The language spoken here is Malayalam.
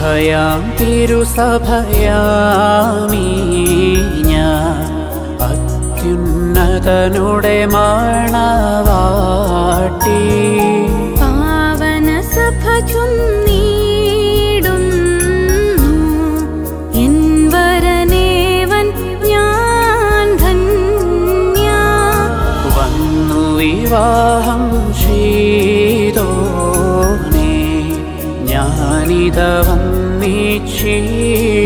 ശുഭയാം തിരുസഭയാമീ ഞാൻ അത്യുന്നതനുടെ മണവാട്ടി പാവന സഭ ചൊന്നീടുന്നു എൻ വരനേവൻ ഞാൻ ധന്യ വന്നു വിവാഹം ചെയ്തോനേ ഞാനിത വന്നിച്ചിടുന്നു